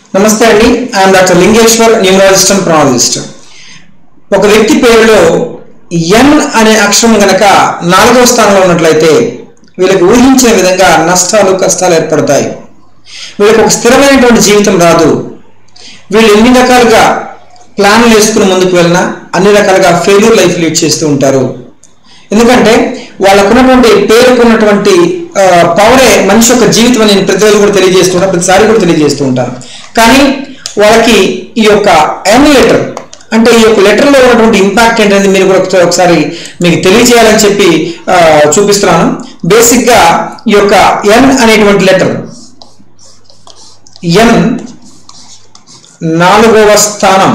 నమస్తే అండి I'm doctor Lingeshwar numerologist and ప్రాలజిస్ట్ ఒక వ్యక్తి పేరులో ఎన్ అనే అక్షరం గనక నాలుగవ స్థానంలో ఉన్నట్లయితే వీళ్ళకి ఊహించిన విధంగా నష్టాలు కష్టాలు ఏర్పడతాయి వీళ్ళకి ఒక స్థిరమైనటువంటి జీవితం రాదు వీళ్ళు ఎన్ని రకాలుగా ప్లాన్లు వేసుకుని ముందుకు వెళ్ళినా అన్ని రకాలుగా ఫెయిల్యూర్ లైఫ్ లీడ్ చేస్తూ ఉంటారు ఎందుకంటే వాళ్ళకున్నటువంటి పేరుకున్నటువంటి ఆ, పవరే మనిషి యొక్క జీవితం అని నేను ప్రతిరోజు కూడా తెలియజేస్తూ ఉంటాను ప్రతిసారి కూడా తెలియజేస్తూ ఉంటాను కానీ వాళ్ళకి ఈ యొక్క ఎన్ లెటర్ అంటే ఈ యొక్క లెటర్లో ఉన్నటువంటి ఇంపాక్ట్ ఏంటనేది మీరు కూడా ఒకసారి- ఒకసారి మీకు తెలియజేయాలని చెప్పి ఆ, చూపిస్తున్నాను బేసిక్గా ఈ యొక్క ఎన్ అనేటువంటి లెటర్ ఎన్ నాలుగవ స్థానం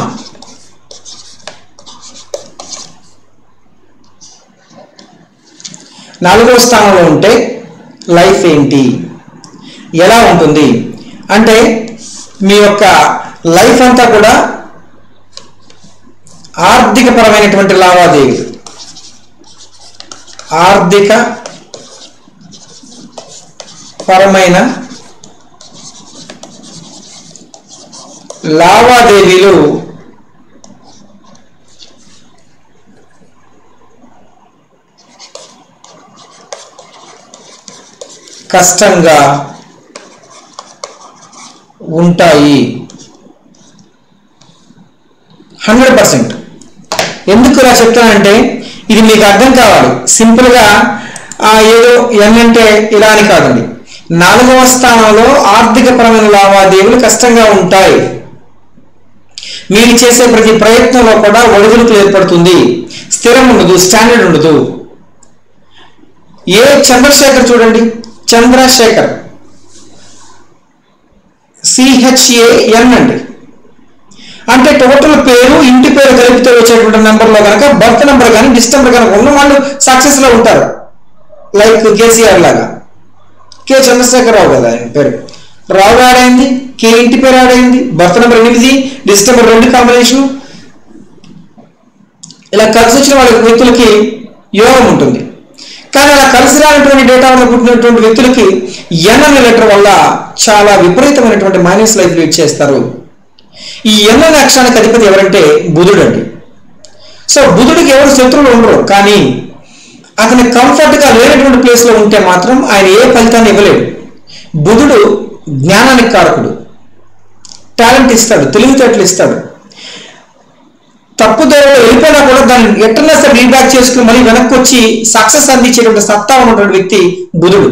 నాలుగవ స్థానంలో ఉంటే లైఫ్ ఏంటి ఎలా ఉంటుంది అంటే మీ యొక్క లైఫ్ అంతా కూడా ఆర్థిక పరమైనటువంటి లావాదేవీలు ఆర్థిక పరమైన లావాదేవీలు కష్టంగా ఉంటాయి హండ్రెడ్ పర్సెంట్ ఎందుకు ఇలా చెప్తానంటే ఇది మీకు అర్థం కావాలి సింపుల్గా ఆ, ఏదో ఎన్ అంటే ఇలా అని కాదండి నాలుగవ స్థానంలో ఆర్థికపరమైన లావాదేవీలు కష్టంగా ఉంటాయి మీరు చేసే ప్రతి ప్రయత్నంలో కూడా ఒడిదుడుకు ఏర్పడుతుంది స్థిరం ఉండదు స్టాండర్డ్ ఉండదు ఏ చంద్రశేఖర్ చూడండి చంద్రశేఖర్ సిహెచ్ఏఎన్ అండి అంటే టోటల్ పేరు ఇంటి పేరు కలిపితే వచ్చేటువంటి నెంబర్లో కనుక బర్త్ నెంబర్ కానీ డిస్ట్ నెంబర్ కనుక ఉన్న వాళ్ళు సక్సెస్ లో ఉంటారు లైక్ కేసీఆర్ లాగా కె చంద్రశేఖరరావు కదా ఆయన పేరు రావు ఆడైంది కే ఇంటి పేరు ఆడైంది బర్త్ నెంబర్ ఎనిమిది డిస్ట్ నెంబర్ రెండు కాంబినేషన్ ఇలా కలిసి వచ్చిన వాళ్ళ వ్యక్తులకి యోగం ఉంటుంది కానీ అలా కలిసి రానటువంటి డేటా వల్ల పుట్టినటువంటి వ్యక్తులకి ఎన్ అనే లెటర్ వల్ల చాలా విపరీతమైనటువంటి మైనస్ లైఫ్ లీడ్ చేస్తారు ఈ ఎన్ అనే అక్షరానికి అధిపతి ఎవరంటే బుధుడు అండి సో బుధుడికి ఎవరు శత్రువులు ఉండరు కానీ అతని కంఫర్ట్ గా లేనటువంటి ప్లేస్ లో ఉంటే మాత్రం ఆయన ఏ ఫలితాన్ని ఇవ్వలేడు బుధుడు జ్ఞానానికి కారకుడు టాలెంట్ ఇస్తాడు తెలివితేటలు ఇస్తాడు తప్పుదోవలో వెళ్ళిపోయినా కూడా దాన్ని ఎట్టన్నా సరే రీబ్యాక్ చేసుకుని మళ్ళీ వెనక్కి వచ్చి సక్సెస్ అందించేటువంటి సత్తా ఉన్నటువంటి వ్యక్తి బుధుడు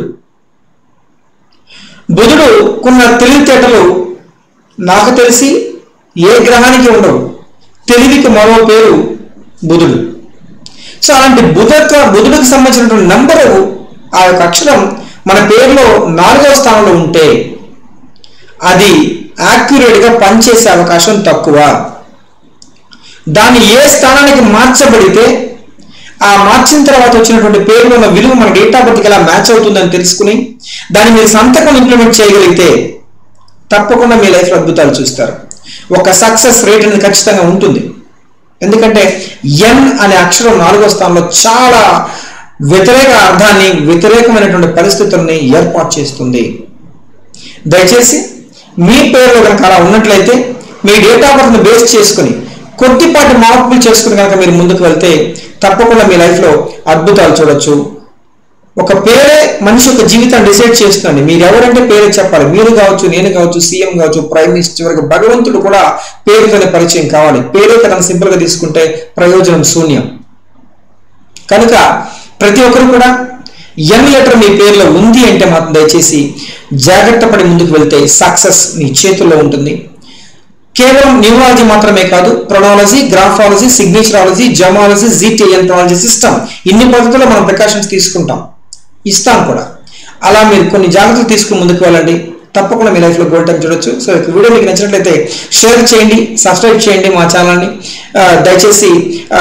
బుధుడు కొన్న తెలివితేటలు నాకు తెలిసి ఏ గ్రహానికి ఉండవు తెలివికి మరో పేరు బుధుడు సో అలాంటి బుధ బుధుడికి సంబంధించినటువంటి నంబరు ఆ యొక్క అక్షరం మన పేరులో నాలుగవ స్థానంలో ఉంటే అది యాక్యురేట్గా పనిచేసే అవకాశం తక్కువ దాన్ని ఏ స్థానానికి మార్చబడితే ఆ మార్చిన తర్వాత వచ్చినటువంటి పేరులో ఉన్న విలువ మన డేట్ ఆఫ్ బర్త్కి ఎలా మ్యాచ్ అవుతుందని తెలుసుకుని దాన్ని మీరు సంతకం ఇంప్లిమెంట్ చేయగలిగితే తప్పకుండా మీ లైఫ్లో అద్భుతాలు చూస్తారు ఒక సక్సెస్ రేట్ అనేది ఖచ్చితంగా ఉంటుంది ఎందుకంటే ఎన్ అనే అక్షరం నాలుగో స్థానంలో చాలా వ్యతిరేక అర్థాన్ని వ్యతిరేకమైనటువంటి పరిస్థితుల్ని ఏర్పాటు చేస్తుంది దయచేసి మీ పేరులో కనుక అలా ఉన్నట్లయితే మీ డేట్ ఆఫ్ బర్త్ని బేస్ చేసుకుని కొద్దిపాటి మార్పులు చేసుకుని కనుక మీరు ముందుకు వెళ్తే తప్పకుండా మీ లైఫ్లో అద్భుతాలు చూడొచ్చు ఒక పేరే మనిషి యొక్క జీవితాన్ని డిసైడ్ చేస్తుంది మీరు ఎవరంటే పేరే చెప్పాలి మీరు కావచ్చు నేను కావచ్చు సీఎం కావచ్చు ప్రైమ్ మినిస్టర్ చివరికి భగవంతుడు కూడా పేరుతోనే పరిచయం కావాలి పేరే కనుక సింపుల్ గా తీసుకుంటే ప్రయోజనం శూన్యం కనుక ప్రతి ఒక్కరు కూడా ఎన్ లెటర్ మీ పేరులో ఉంది అంటే మాత్రం దయచేసి జాగ్రత్త పడి ముందుకు వెళ్తే సక్సెస్ మీ చేతుల్లో ఉంటుంది కేవలం న్యూరాలజీ మాత్రమే కాదు ప్రొనాలజీ గ్రాఫాలజీ సిగ్నేచరాలజీ జమాలజీ జీటీఎన్ ప్రొనాలజీ సిస్టమ్ ఇన్ని పద్ధతుల్లో మనం ప్రికాషన్స్ తీసుకుంటాం ఇస్తాం కూడా అలా మీరు కొన్ని జాగ్రత్తలు తీసుకుని ముందుకు వెళ్ళండి తప్పకుండా మీ లైఫ్లో గోల్డ్ టైం చూడొచ్చు సో ఈ వీడియో మీకు నచ్చినట్లయితే షేర్ చేయండి సబ్స్క్రైబ్ చేయండి మా ఛానల్ని ఆ, దయచేసి ఆ,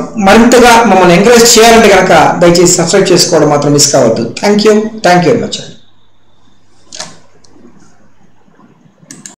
మరింతగా మమ్మల్ని ఎంకరేజ్ చేయాలంటే కనుక దయచేసి సబ్స్క్రైబ్ చేసుకోవడం మాత్రం మిస్ కావద్దు thank you thank you very much అండి